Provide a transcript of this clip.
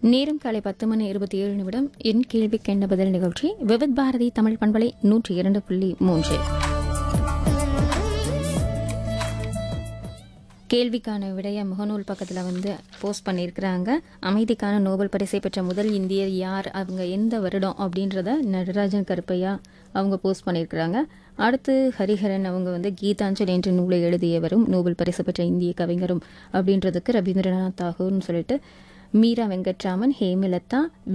நேரம் காலை பத்து மணி இருபத்தி ஏழு நிமிடம் என் கேள்விக்கு என்ன பதில் நிகழ்ச்சி விவித் பாரதி தமிழ் பண்பலை நூற்றி இரண்டு புள்ளி மூன்று கேள்விக்கான விடைய முகநூல் பக்கத்தில் வந்து போஸ்ட் பண்ணியிருக்கிறாங்க அமைதிக்கான நோபல் பரிசை பெற்ற முதல் இந்தியர் யார் அவங்க எந்த வருடம் அப்படின்றத நடராஜன் கருப்பையா அவங்க போஸ்ட் பண்ணியிருக்கிறாங்க அடுத்து ஹரிஹரன் அவங்க வந்து கீதாஞ்சலி என்ற நூலை எழுதியவரும் நோபல் பரிசு பெற்ற இந்திய கவிஞரும் அப்படின்றதுக்கு ரவீந்திரநாத் தாகூர்னு சொல்லிட்டு மீரா வெங்கட்ராமன் ஹேமலதா